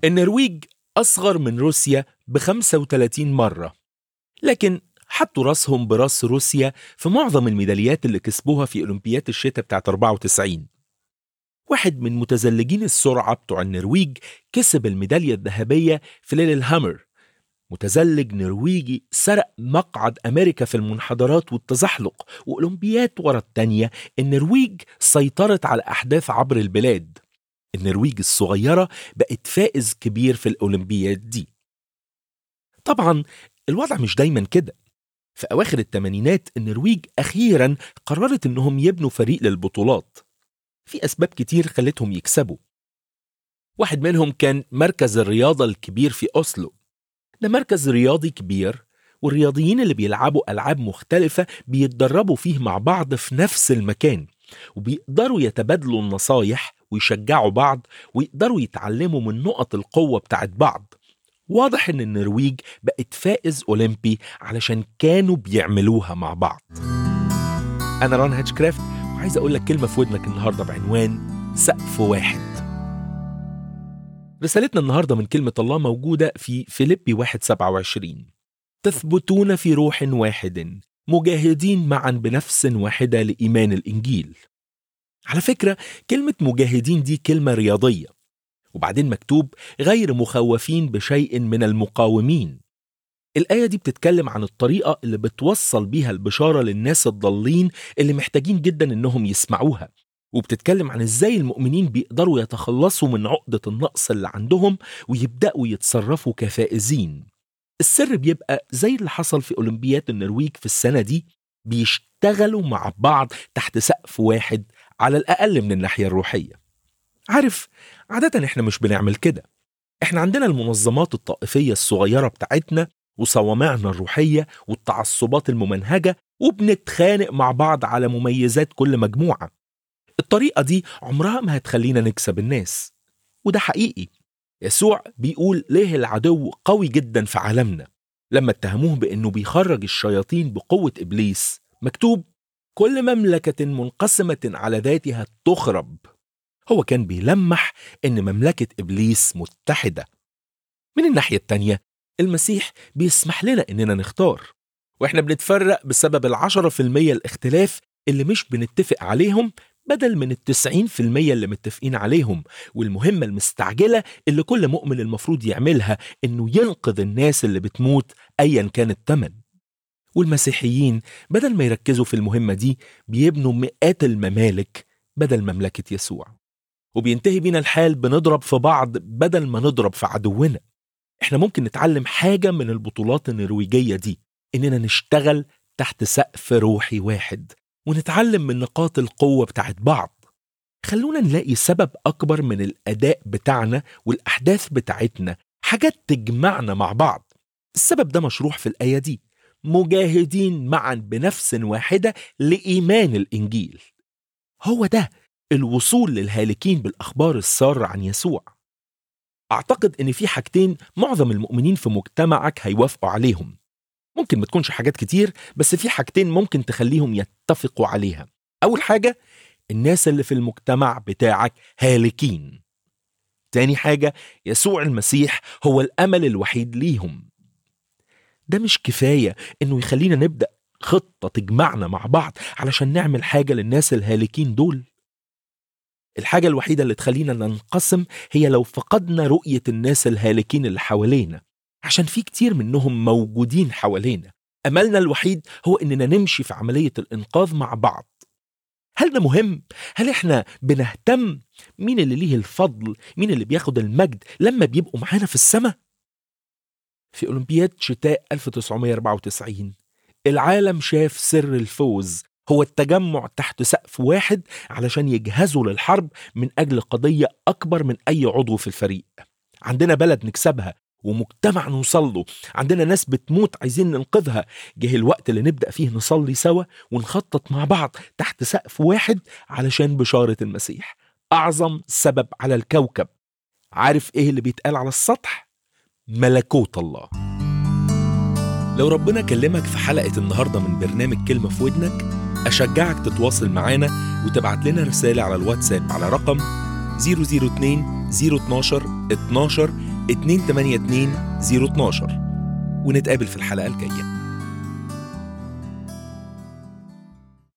النرويج أصغر من روسيا ب 35 مرة لكن حطوا راسهم براس روسيا في معظم الميداليات اللي كسبوها في أولمبياد الشتاء بتاعت 94 واحد من متزلجين السرعة بتوع النرويج كسب الميدالية الذهبية في ليل الهامر متزلج نرويجي سرق مقعد أمريكا في المنحدرات والتزحلق وأولمبياد ورا التانية النرويج سيطرت على أحداث عبر البلاد النرويج الصغيرة بقت فائز كبير في الأولمبياد دي طبعا الوضع مش دايما كده في أواخر الثمانينات النرويج أخيرا قررت إنهم يبنوا فريق للبطولات في أسباب كتير خلتهم يكسبوا واحد منهم كان مركز الرياضة الكبير في أوسلو ده مركز رياضي كبير والرياضيين اللي بيلعبوا ألعاب مختلفة بيتدربوا فيه مع بعض في نفس المكان وبيقدروا يتبادلوا النصايح ويشجعوا بعض ويقدروا يتعلموا من نقط القوة بتاعت بعض واضح ان النرويج بقت فائز اولمبي علشان كانوا بيعملوها مع بعض انا ران هاتشكرافت وعايز اقول لك كلمه في ودنك النهارده بعنوان سقف واحد رسالتنا النهارده من كلمه الله موجوده في فيليبي 1 27 تثبتون في روح واحد مجاهدين معا بنفس واحده لايمان الانجيل على فكره كلمه مجاهدين دي كلمه رياضيه وبعدين مكتوب غير مخوفين بشيء من المقاومين الآية دي بتتكلم عن الطريقة اللي بتوصل بيها البشارة للناس الضالين اللي محتاجين جدا إنهم يسمعوها وبتتكلم عن إزاي المؤمنين بيقدروا يتخلصوا من عقدة النقص اللي عندهم ويبدأوا يتصرفوا كفائزين السر بيبقى زي اللي حصل في أولمبياد النرويج في السنة دي بيشتغلوا مع بعض تحت سقف واحد على الأقل من الناحية الروحية عارف عادة احنا مش بنعمل كده احنا عندنا المنظمات الطائفية الصغيرة بتاعتنا وصوامعنا الروحية والتعصبات الممنهجة وبنتخانق مع بعض على مميزات كل مجموعة الطريقة دي عمرها ما هتخلينا نكسب الناس وده حقيقي يسوع بيقول ليه العدو قوي جدا في عالمنا لما اتهموه بانه بيخرج الشياطين بقوة ابليس مكتوب كل مملكة منقسمة على ذاتها تخرب هو كان بيلمح ان مملكة ابليس متحدة من الناحية التانية المسيح بيسمح لنا اننا نختار واحنا بنتفرق بسبب العشرة في المية الاختلاف اللي مش بنتفق عليهم بدل من التسعين في المية اللي متفقين عليهم والمهمة المستعجلة اللي كل مؤمن المفروض يعملها انه ينقذ الناس اللي بتموت ايا كان التمن والمسيحيين بدل ما يركزوا في المهمة دي بيبنوا مئات الممالك بدل مملكة يسوع وبينتهي بينا الحال بنضرب في بعض بدل ما نضرب في عدونا احنا ممكن نتعلم حاجة من البطولات النرويجية دي اننا نشتغل تحت سقف روحي واحد ونتعلم من نقاط القوة بتاعت بعض خلونا نلاقي سبب أكبر من الأداء بتاعنا والأحداث بتاعتنا حاجات تجمعنا مع بعض السبب ده مشروح في الآية دي مجاهدين معا بنفس واحدة لإيمان الإنجيل هو ده الوصول للهالكين بالأخبار السارة عن يسوع أعتقد إن في حاجتين معظم المؤمنين في مجتمعك هيوافقوا عليهم ممكن ما تكونش حاجات كتير بس في حاجتين ممكن تخليهم يتفقوا عليها أول حاجة الناس اللي في المجتمع بتاعك هالكين تاني حاجة يسوع المسيح هو الأمل الوحيد ليهم ده مش كفاية إنه يخلينا نبدأ خطة تجمعنا مع بعض علشان نعمل حاجة للناس الهالكين دول الحاجة الوحيدة اللي تخلينا ننقسم هي لو فقدنا رؤية الناس الهالكين اللي حوالينا عشان في كتير منهم موجودين حوالينا أملنا الوحيد هو إننا نمشي في عملية الإنقاذ مع بعض هل ده مهم؟ هل إحنا بنهتم مين اللي ليه الفضل؟ مين اللي بياخد المجد لما بيبقوا معانا في السماء؟ في أولمبياد شتاء 1994 العالم شاف سر الفوز هو التجمع تحت سقف واحد علشان يجهزوا للحرب من أجل قضية أكبر من أي عضو في الفريق عندنا بلد نكسبها ومجتمع نوصل له عندنا ناس بتموت عايزين ننقذها جه الوقت اللي نبدأ فيه نصلي سوا ونخطط مع بعض تحت سقف واحد علشان بشارة المسيح أعظم سبب على الكوكب عارف إيه اللي بيتقال على السطح؟ ملكوت الله لو ربنا كلمك في حلقة النهاردة من برنامج كلمة في ودنك أشجعك تتواصل معانا وتبعت لنا رسالة على الواتساب على رقم 002 012 12 282 012 ونتقابل في الحلقة الجاية